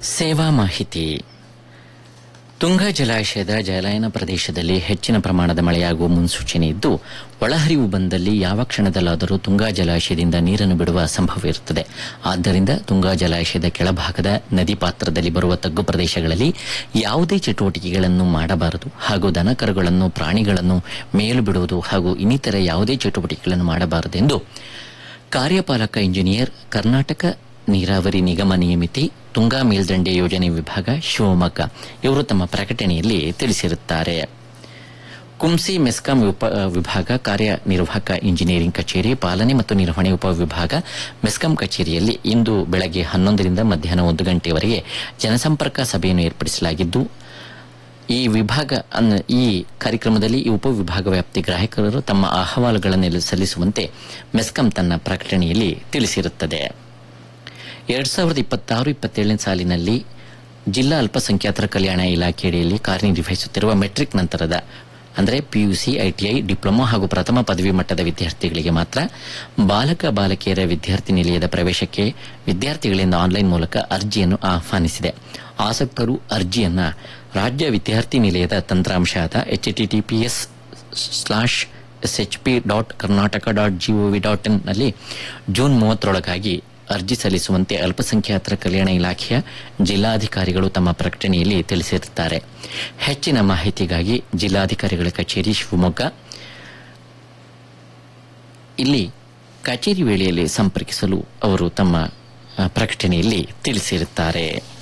ಸೇವಾ ಮಾಹಿತಿ ತುಂಗಾ ಜಲಾಶಯದ ಜಲಾಯನ ಪ್ರದೇಶದಲ್ಲಿ ಹೆಚ್ಚಿನ ಪ್ರಮಾಣದ ಮಳೆಯಾಗುವ ಮುನ್ಸೂಚನೆ ಇದ್ದು ಒಳಹರಿವು ಬಂದಲ್ಲಿ ಯಾವ ಕ್ಷಣದಲ್ಲಾದರೂ ತುಂಗಾ ಜಲಾಶಯದಿಂದ ನೀರನ್ನು ಬಿಡುವ ಸಂಭವ ಇರುತ್ತದೆ ಆದ್ದರಿಂದ ತುಂಗಾ ಜಲಾಶಯದ ಕೆಳಭಾಗದ ನದಿ ಪಾತ್ರದಲ್ಲಿ ಬರುವ ತಗ್ಗು ಪ್ರದೇಶಗಳಲ್ಲಿ ಯಾವುದೇ ಚಟುವಟಿಕೆಗಳನ್ನು ಮಾಡಬಾರದು ಹಾಗೂ ದನಕರುಗಳನ್ನು ಪ್ರಾಣಿಗಳನ್ನು ಮೇಲು ಬಿಡುವುದು ಹಾಗೂ ಇನ್ನಿತರ ಯಾವುದೇ ಚಟುವಟಿಕೆಗಳನ್ನು ಮಾಡಬಾರದೆಂದು ಕಾರ್ಯಪಾಲಕ ಇಂಜಿನಿಯರ್ ಕರ್ನಾಟಕ ನೀರಾವರಿ ನಿಗಮ ನಿಯಮಿತಿ ತುಂಗಾ ಮೇಲ್ದಂಡೆ ಯೋಜನೆ ವಿಭಾಗ ಶಿವಮೊಗ್ಗ ಇವರು ತಮ್ಮ ಪ್ರಕಟಣೆಯಲ್ಲಿ ತಿಳಿಸಿರುತ್ತಾರೆ ಕುಂಸಿ ಮೆಸ್ಕಾಂ ಉಪ ವಿಭಾಗ ಕಾರ್ಯನಿರ್ವಾಹಕ ಇಂಜಿನಿಯರಿಂಗ್ ಕಚೇರಿ ಪಾಲನೆ ಮತ್ತು ನಿರ್ವಹಣೆ ಉಪವಿಭಾಗ ಮೆಸ್ಕಾಂ ಕಚೇರಿಯಲ್ಲಿ ಇಂದು ಬೆಳಗ್ಗೆ ಹನ್ನೊಂದರಿಂದ ಮಧ್ಯಾಹ್ನ ಒಂದು ಗಂಟೆಯವರೆಗೆ ಜನಸಂಪರ್ಕ ಸಭೆಯನ್ನು ಏರ್ಪಡಿಸಲಾಗಿದ್ದು ಈ ವಿಭಾಗ ಅನ್ನ- ಈ ಕಾರ್ಯಕ್ರಮದಲ್ಲಿ ಈ ಉಪವಿಭಾಗ ವ್ಯಾಪ್ತಿ ಗ್ರಾಹಕರು ತಮ್ಮ ಅಹವಾಲುಗಳನ್ನು ಸಲ್ಲಿಸುವಂತೆ ಮೆಸ್ಕಾಂ ತನ್ನ ಪ್ರಕಟಣೆಯಲ್ಲಿ ತಿಳಿಸಿರುತ್ತದೆ ಎರಡ್ ಸಾವಿರದ ಇಪ್ಪತ್ತಾರು ಇಪ್ಪತ್ತೇಳನೇ ಸಾಲಿನಲ್ಲಿ ಜಿಲ್ಲಾ ಅಲ್ಪಸಂಖ್ಯಾತರ ಕಲ್ಯಾಣ ಇಲಾಖೆಯಡಿಯಲ್ಲಿ ಕಾರ್ಯನಿರ್ವಹಿಸುತ್ತಿರುವ ಮೆಟ್ರಿಕ್ ನಂತರದ ಅಂದರೆ ಪಿಯುಸಿ ಐಟಿಐ ಡಿಪ್ಲೊಮಾ ಹಾಗೂ ಪ್ರಥಮ ಪದವಿ ಮಟ್ಟದ ವಿದ್ಯಾರ್ಥಿಗಳಿಗೆ ಮಾತ್ರ ಬಾಲಕ ಬಾಲಕಿಯರ ವಿದ್ಯಾರ್ಥಿ ನಿಲಯದ ಪ್ರವೇಶಕ್ಕೆ ವಿದ್ಯಾರ್ಥಿಗಳಿಂದ ಆನ್ಲೈನ್ ಮೂಲಕ ಅರ್ಜಿಯನ್ನು ಆಹ್ವಾನಿಸಿದೆ ಆಸಕ್ತರು ಅರ್ಜಿಯನ್ನ ರಾಜ್ಯ ವಿದ್ಯಾರ್ಥಿ ನಿಲಯದ ತಂತ್ರಾಂಶದ HTTPS slash SHP dot Karnataka dot GOV dot IN ನಲ್ಲಿ ಜೂನ್ ಮೂವತ್ತರೊಳಗಾಗಿ ಅರ್ಜಿ ಸಲ್ಲಿಸುವಂತೆ ಅಲ್ಪಸಂಖ್ಯಾತರ ಕಲ್ಯಾಣ ಇಲಾಖೆಯ ಜಿಲ್ಲಾಧಿಕಾರಿಗಳು ತಮ್ಮ ಪ್ರಕಟಣೆಯಲ್ಲಿ ತಿಳಿಸಿರುತ್ತಾರೆ ಹೆಚ್ಚಿನ ಮಾಹಿತಿಗಾಗಿ ಜಿಲ್ಲಾಧಿಕಾರಿಗಳ ಕಚೇರಿ ಶಿವಮೊಗ್ಗ ಇಲ್ಲಿ ಕಚೇರಿ ವೇಳೆಯಲ್ಲಿ ಸಂಪರ್ಕಿಸಲು ಅವರು ತಮ್ಮ ಆ, ಪ್ರಕಟಣೆಯಲ್ಲಿ ತಿಳಿಸಿರುತ್ತಾರೆ